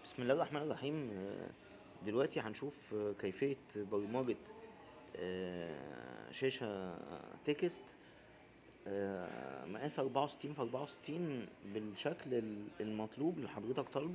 بسم الله الرحمن الرحيم آه، دلوقتي هنشوف آه، كيفية برمجة آه، شاشة تكست آه، مقاس 64 في 64 بالشكل ال- المطلوب اللي حضرتك طالبه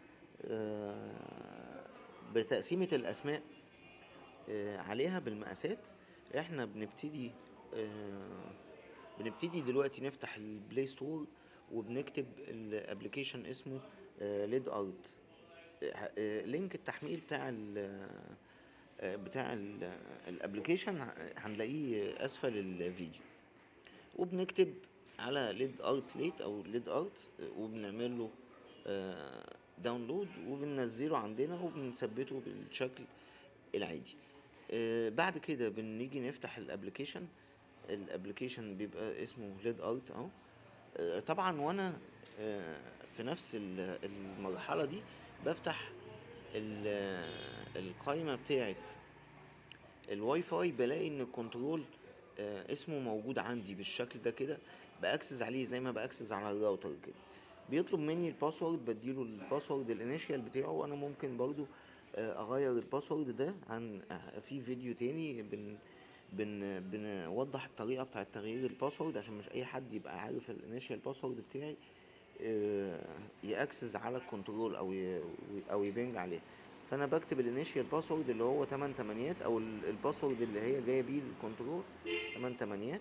آه، بتقسيمة الأسماء آه، عليها بالمقاسات احنا بنبتدي آه، بنبتدي دلوقتي نفتح البلاي ستور وبنكتب الابلكيشن اسمه ليد ارت لينك التحميل بتاع ال آه، بتاع الابلكيشن هنلاقيه اسفل الفيديو وبنكتب على ليد ارت ليت او ليد ارت وبنعمل له داونلود وبننزله عندنا وبنثبته بالشكل العادي آه، بعد كده بنيجي نفتح الابلكيشن الابلكيشن بيبقى اسمه ليد ارت اهو آه، طبعا وانا آه، في نفس ال- المرحله دي بفتح ال- آه، القائمه بتاعه الواي فاي بلاقي ان الكنترول آه، اسمه موجود عندي بالشكل ده كده باكسس عليه زي ما باكسس على الراوتر كده بيطلب مني الباسورد بديله الباسورد الانيشال بتاعه وانا ممكن برضو آه، اغير الباسورد ده عن آه، في فيديو تاني بن بن بنوضح الطريقه بتاعه تغيير الباسورد عشان مش اي حد يبقى عارف الانيشال باسورد بتاعي آه، ياكسس على الكنترول او ي- او يبنج عليه فانا بكتب الانيشال باسورد اللي هو 8 تمانيات او ال- الباسورد اللي هي جايه بيه الكنترول 8 تمانيات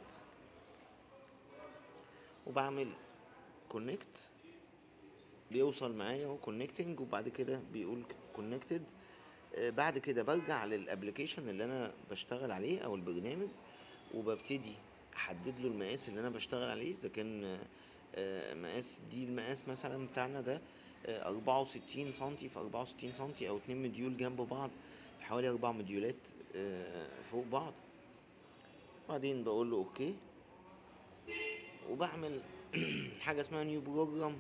وبعمل كونكت بيوصل معايا اهو كونكتنج وبعد كده بيقول كونكتد بعد كده برجع للابلكيشن اللي انا بشتغل عليه او البرنامج وببتدي احدد له المقاس اللي انا بشتغل عليه اذا كان آه، آه، مقاس دي المقاس مثلا بتاعنا ده آه، 64 سنتي في 64 سنتي او اتنين مديول جنب بعض في حوالي اربع مديولات آه، فوق بعض بعدين بقول له اوكي وبعمل حاجه اسمها نيو بروجرام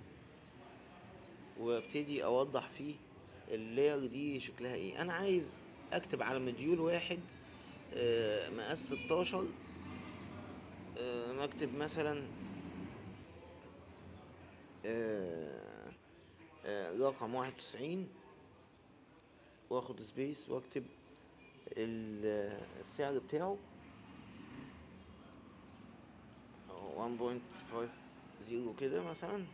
وابتدي اوضح فيه اللاير دي شكلها ايه انا عايز اكتب على مديول واحد آه، مقاس 16 آه، مكتب مثلا آه، آه، رقم واحد وتسعين واخد سبيس واكتب ال- السعر بتاعه 1.50 كده مثلا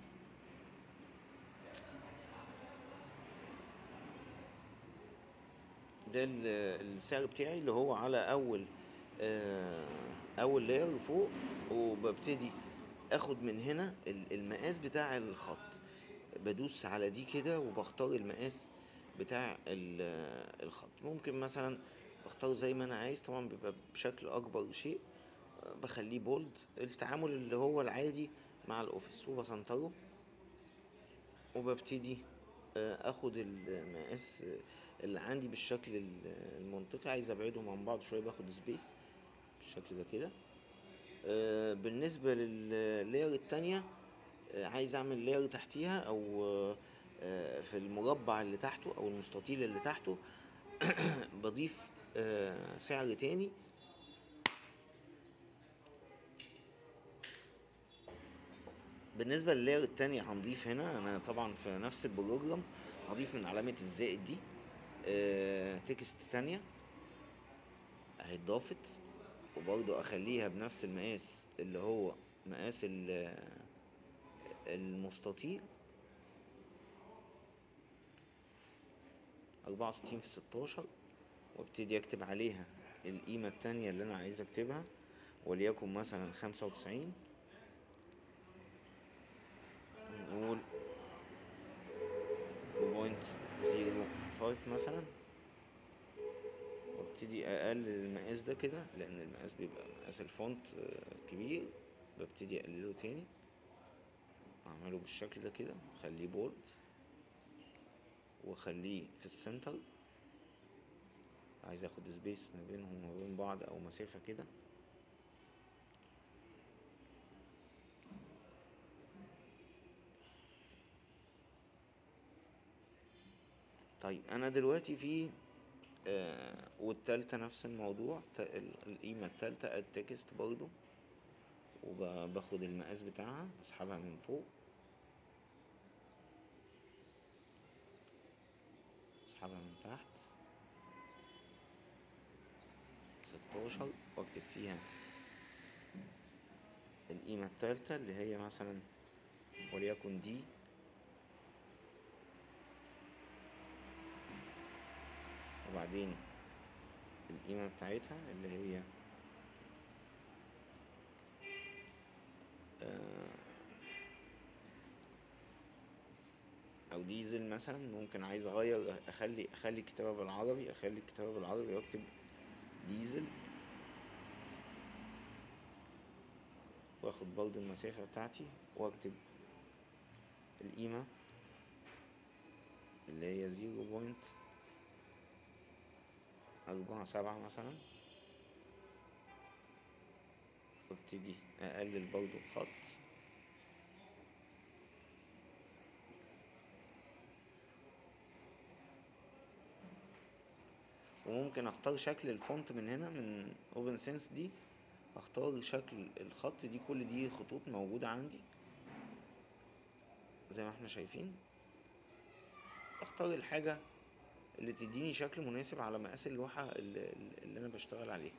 ده ال- السعر بتاعي اللي هو على اول آه، اول لاير فوق وببتدي اخد من هنا ال- المقاس بتاع الخط بدوس على دي كده وبختار المقاس بتاع ال- الخط ممكن مثلا اختار زي ما انا عايز طبعا بيبقى بشكل اكبر شيء آه، بخليه بولد التعامل اللي هو العادي مع الاوفيس وبسنتره وببتدي آه، اخد المقاس آه، اللي عندي بالشكل ال- المنطقي عايز ابعدهم عن بعض شويه باخد سبيس بالشكل ده كده آه، بالنسبه لللاير التانية آه، عايز اعمل لاير تحتيها او آه، آه، في المربع اللي تحته او المستطيل اللي تحته بضيف آه، سعر تاني بالنسبة لللاير التانية هنضيف هنا انا طبعا في نفس البروجرام هضيف من علامة الزائد دي آه، تكست تانية اهي اتضافت وبرضو اخليها بنفس المقاس اللي هو مقاس ال- المستطيل أربعة وستين في ستاشر وابتدي اكتب عليها القيمة التانية اللي انا عايز اكتبها وليكن مثلا خمسة وتسعين نقول بوينت زيرو فايف مثلا وابتدي اقلل المقاس ده كده لان المقاس بيبقى مقاس الفونت آه، كبير ببتدي اقلله تاني اعمله بالشكل ده كده اخليه بولد واخليه في السنتر عايز اخد سبيس ما بينهم وما بين بعض او مسافة كده طيب انا دلوقتي في آه والتالتة نفس الموضوع ت- ال- القيمة التالتة التكست برضو وباخد المقاس بتاعها اسحبها من فوق اسحبها من تحت ستاشر واكتب فيها القيمة التالتة اللي هي مثلا وليكن دي وبعدين القيمة بتاعتها اللي هي آه، او ديزل مثلا ممكن عايز اغير اخلي اخلي الكتابة بالعربي اخلي الكتابة بالعربي واكتب ديزل واخد برضو المسافة بتاعتي واكتب القيمة اللي هي زيرو بوينت أربعة سبعة مثلا وابتدي أقلل برضو الخط وممكن اختار شكل الفونت من هنا من اوبن سنس دي اختار شكل الخط دي كل دي خطوط موجودة عندي زي ما احنا شايفين اختار الحاجة اللي تديني شكل مناسب على مقاس اللوحة اللي, اللي انا بشتغل عليها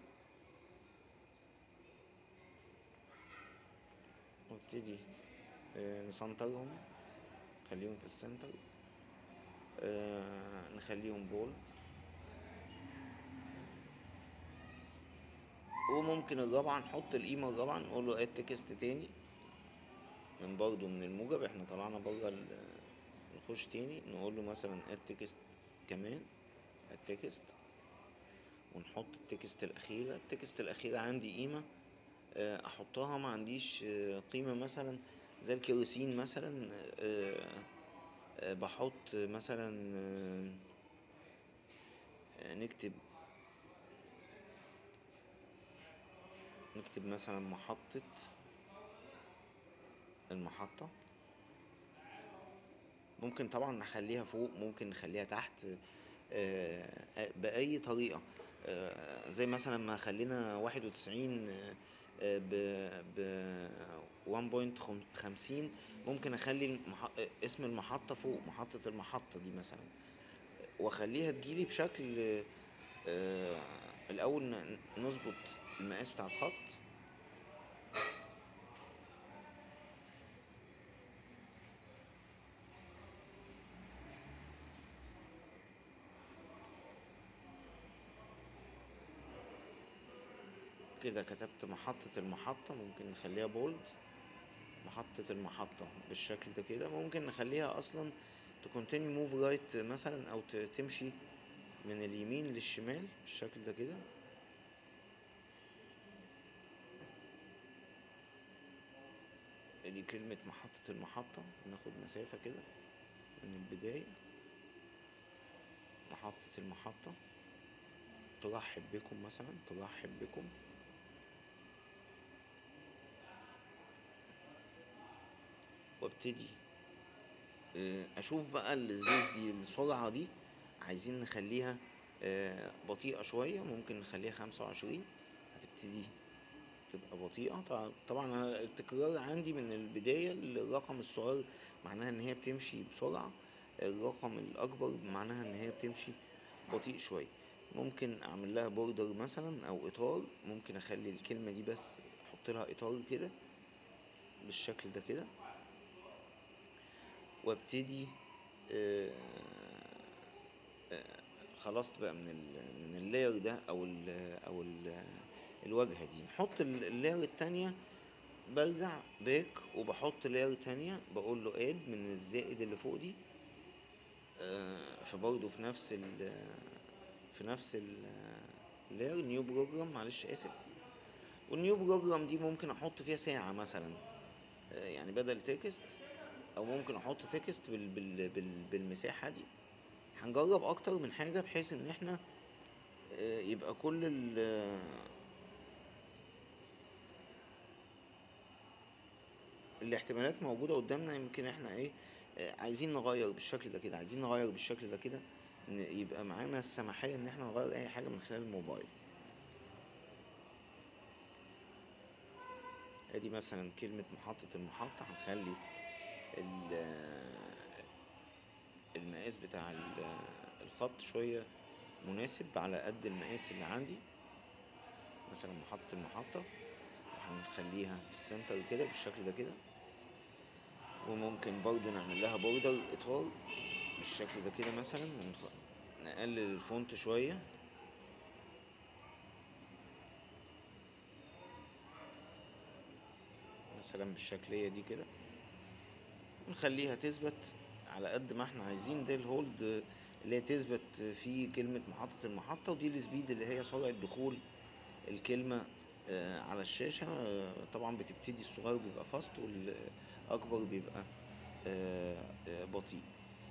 وابتدي آه، نسنترهم نخليهم في السنتر آه، نخليهم بولد وممكن الرابعة نحط القيمة الرابعة نقول له اد تكست تاني من برضو من الموجب احنا طلعنا بره ال- نخش تاني نقول له مثلا اد تكست كمان اد تكست ونحط التكست الأخيرة التكست الأخيرة عندي قيمة آه، أحطها ما عنديش آه، قيمة مثلا زي الكيروسين مثلا آه، آه، بحط مثلا آه، آه، نكتب نكتب مثلا محطة المحطة ممكن طبعا نخليها فوق ممكن نخليها تحت آه، آه، بأي طريقة آه، زي مثلا ما خلينا واحد وتسعين ب ب 1.50 ممكن اخلي المح... آه، اسم المحطة فوق محطة المحطة دي مثلا واخليها تجيلي بشكل آه، الاول ن- نظبط المقاس بتاع الخط كده كتبت محطة المحطة ممكن نخليها بولد محطة المحطة بالشكل ده كده ممكن نخليها أصلا تكونتيني موف رايت مثلا أو ت- تمشي من اليمين للشمال بالشكل ده كده ادي كلمة محطة المحطة ناخد مسافة كده من البداية محطة المحطة ترحب بكم مثلا ترحب بكم وابتدي آه، اشوف بقى السبيس دي السرعة دي عايزين نخليها آه، بطيئة شوية ممكن نخليها خمسة وعشرين هتبتدي تبقى بطيئة طبعا- طبعا أنا التكرار عندي من البداية الرقم الصغير معناها ان هي بتمشي بسرعة الرقم الاكبر معناها ان هي بتمشي بطيء شوية ممكن اعمل لها بوردر مثلا او اطار ممكن اخلي الكلمة دي بس احط لها اطار كده بالشكل ده كده وابتدي آه، آه، خلاص بقى من ال من اللاير ده او ال او ال الواجهة دي نحط ال- اللاير التانية برجع باك وبحط لاير تانية بقول له اد من الزائد اللي فوق دي آه، فبرضه في نفس ال في نفس اللاير نيو بروجرام معلش اسف والنيو بروجرام دي ممكن احط فيها ساعة مثلا آه، يعني بدل تكست او ممكن احط تكست بال بال بال بالمساحة دي هنجرب اكتر من حاجة بحيث ان احنا آه، يبقى كل ال الاحتمالات موجودة قدامنا يمكن احنا ايه آه، عايزين نغير بالشكل ده كده عايزين نغير بالشكل ده كده ان يبقى معانا السماحية ان احنا نغير اي حاجة من خلال الموبايل ادي مثلا كلمة محطة المحطة هنخلي ال- المقاس المقاس بتاع ال- الخط شوية مناسب على قد المقاس اللي عندي مثلا محطة المحطة هنخليها في السنتر كده بالشكل ده كده وممكن برضو نعمل لها بوردر اطار بالشكل ده كده مثلا ونخ- نقلل الفونت شوية مثلا بالشكلية دي كده ونخليها تثبت على قد ما احنا عايزين ده الهولد اللي هي تثبت في كلمة محطة المحطة ودي السبيد اللي هي سرعة دخول الكلمة آه، على الشاشة آه، طبعا بتبتدي الصغير بيبقى فاست والأكبر بيبقى آه، آه، بطيء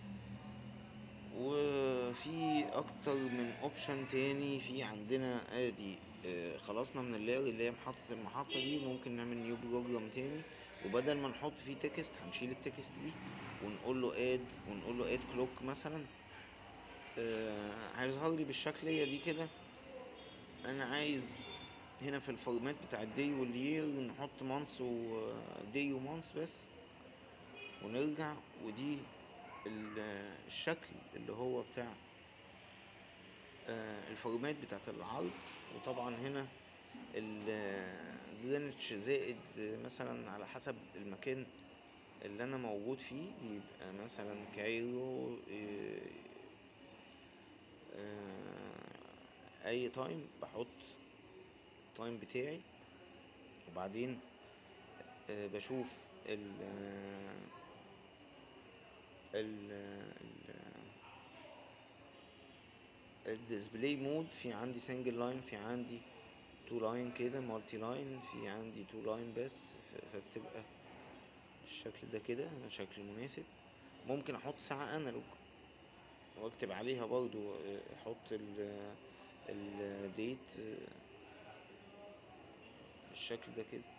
وفي اكتر من اوبشن تاني في عندنا ادي آه، خلصنا من اللاير اللي هي محطة المحطة دي ممكن نعمل نيو بروجرام تاني وبدل ما نحط فيه تكست هنشيل التكست دي ونقول له اد ونقول له اد كلوك مثلا آه، هيظهر لي بالشكلية دي كده انا عايز هنا في الفورمات بتاع الدي واليير نحط مانس ودي ومانس بس ونرجع ودي ال- الشكل اللي هو بتاع آه، الفورمات بتاعت العرض وطبعا هنا الجرينتش زائد مثلا على حسب المكان اللي انا موجود فيه يبقى مثلا كايرو آه، آه، اي تايم بحط التايم بتاعي وبعدين آه، بشوف ال ال الديسبلاي مود في عندي سنجل لاين في عندي تو لاين كده مالتي لاين في عندي تو لاين بس ف- فبتبقى بالشكل ده كده شكل مناسب ممكن احط ساعة انالوج واكتب عليها برضو آه، احط ال الديت بالشكل ده كده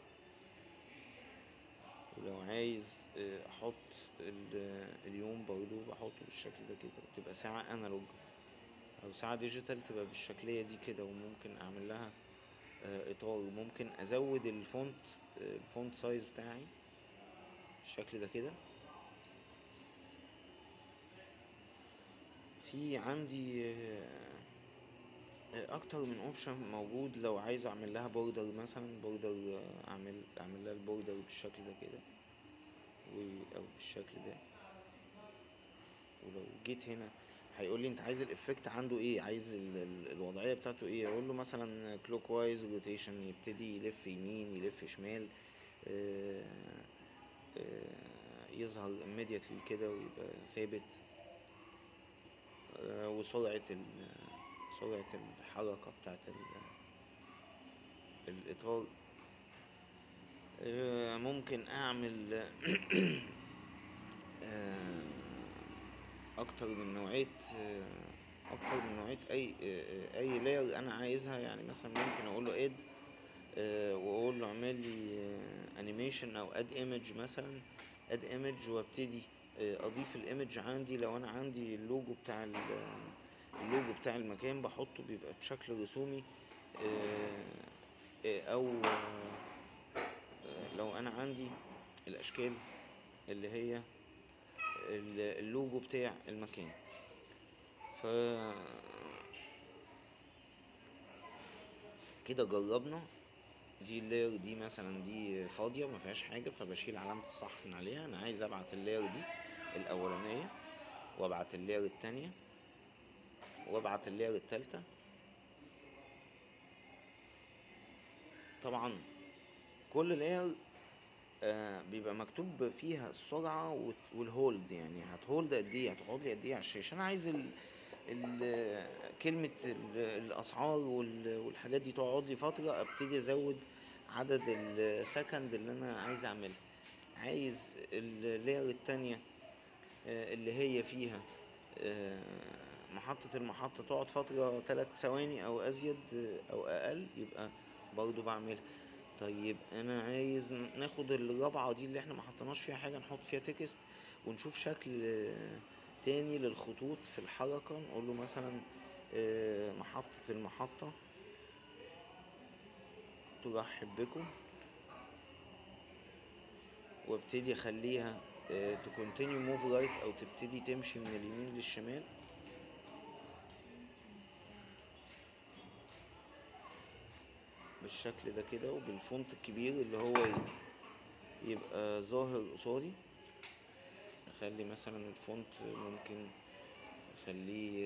ولو عايز آه، احط ال- اليوم برضو بحطه بالشكل ده كده بتبقى ساعة انالوج او ساعة ديجيتال تبقى بالشكلية دي كده وممكن اعمل لها آه، اطار وممكن ازود الفونت آه، الفونت سايز بتاعي بالشكل ده كده في عندي آه، آه، اكتر من اوبشن موجود لو عايز اعمل لها بوردر مثلا بوردر اعمل اعمل لها البوردر بالشكل ده كده و- او بالشكل ده ولو جيت هنا هيقول لي انت عايز الافكت عنده ايه عايز ال- ال- الوضعيه بتاعته ايه اقول له مثلا كلوك وايز روتيشن يبتدي يلف يمين يلف شمال آه، آه، يظهر immediately كده ويبقى ثابت آه، وسرعه ال- سرعه الحركه بتاعت ال- الاطار آه، ممكن اعمل آه، اكتر من نوعية آه، اكتر من نوعية اي آه، اي لاير انا عايزها يعني مثلا ممكن اقول له اد واقول له اعمل لي انيميشن او اد ايمج مثلا اد ايمج وابتدي آه، اضيف الايمج عندي لو انا عندي اللوجو بتاع ال- اللوجو بتاع المكان بحطه بيبقى بشكل رسومي آه، آه، او آه، آه، لو انا عندي الاشكال اللي هي ال- اللوجو بتاع المكان ف كده جربنا دي اللاير دي مثلا دي فاضية ما فيهاش حاجة فبشيل علامة الصح من عليها انا عايز ابعت اللاير دي الاولانية وابعت اللاير التانية وابعت اللاير التالتة طبعا كل لاير آه بيبقى مكتوب فيها السرعة وت- والهولد يعني هتهولد قد ايه هتقعد لي قد ايه على الشاشة انا عايز ال ال كلمة ال- الأسعار وال- والحاجات دي تقعد لي فترة ابتدي ازود عدد السكند اللي انا عايز اعملها عايز اللاير التانية آه، اللي هي فيها آه، محطة المحطة تقعد فترة تلات ثواني أو أزيد آه، أو أقل يبقى برضو بعملها طيب أنا عايز ن- ناخد الرابعة دي اللي احنا ما حطيناش فيها حاجة نحط فيها تكست ونشوف شكل آه، تاني للخطوط في الحركة نقول له مثلا آه، محطة المحطة ترحب بكم وابتدي اخليها تكونتينيو موف رايت او تبتدي تمشي من اليمين للشمال بالشكل ده كده وبالفونت الكبير اللي هو ي- يبقى ظاهر قصادي نخلي مثلا الفونت ممكن نخليه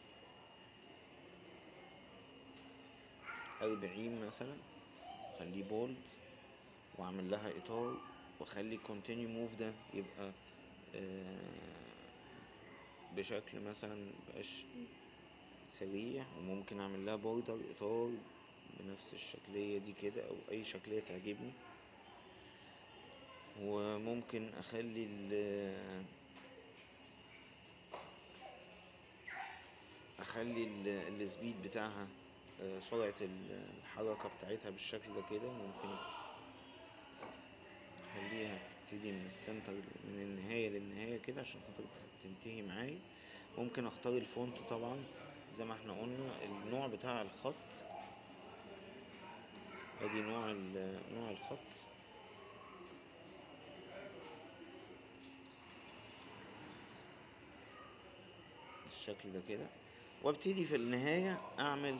أربعين مثلا خليه بولد واعمل لها اطار واخلي continue موف ده يبقى آه، بشكل مثلا مبقاش سريع وممكن اعمل لها بوردر اطار بنفس الشكلية دي كده او اي شكلية تعجبني وممكن اخلي ال اخلي ال- السبيد بتاعها آه، سرعة ال- الحركة بتاعتها بالشكل ده كده ممكن اخليها تبتدي من السنتر من النهاية للنهاية كده عشان خاطر تنتهي معايا ممكن اختار الفونت طبعا زي ما احنا قلنا النوع بتاع الخط ادي نوع ال- نوع الخط بالشكل ده كده وابتدي في النهاية اعمل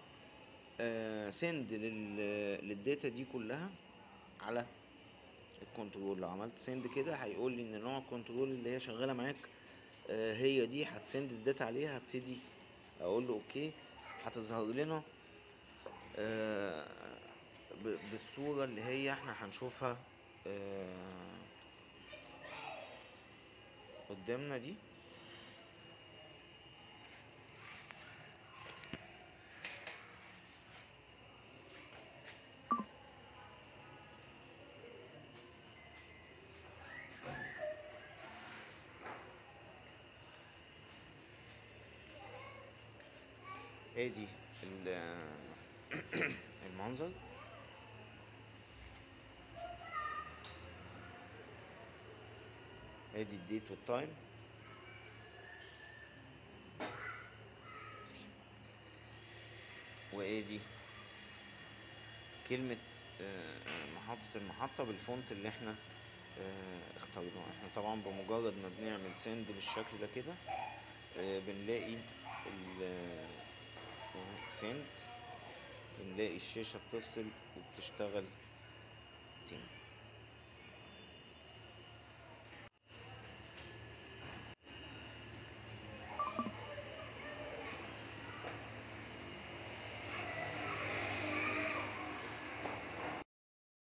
سند للداتا دي كلها على الكنترول لو عملت سند كده هيقول لي ان نوع الكنترول اللي هي شغاله معاك آه، هي دي هتسند الداتا عليها هبتدي اقول له اوكي هتظهر لنا آه، ب- بالصوره اللي هي احنا هنشوفها آه، قدامنا دي ادي ال- المنظر ادي الديت والتايم وادي كلمة آه، محطة المحطة بالفونت اللي احنا آه، اخترناه احنا طبعا بمجرد ما بنعمل سند بالشكل ده كده آه، بنلاقي سند بنلاقي الشاشة بتفصل وبتشتغل تاني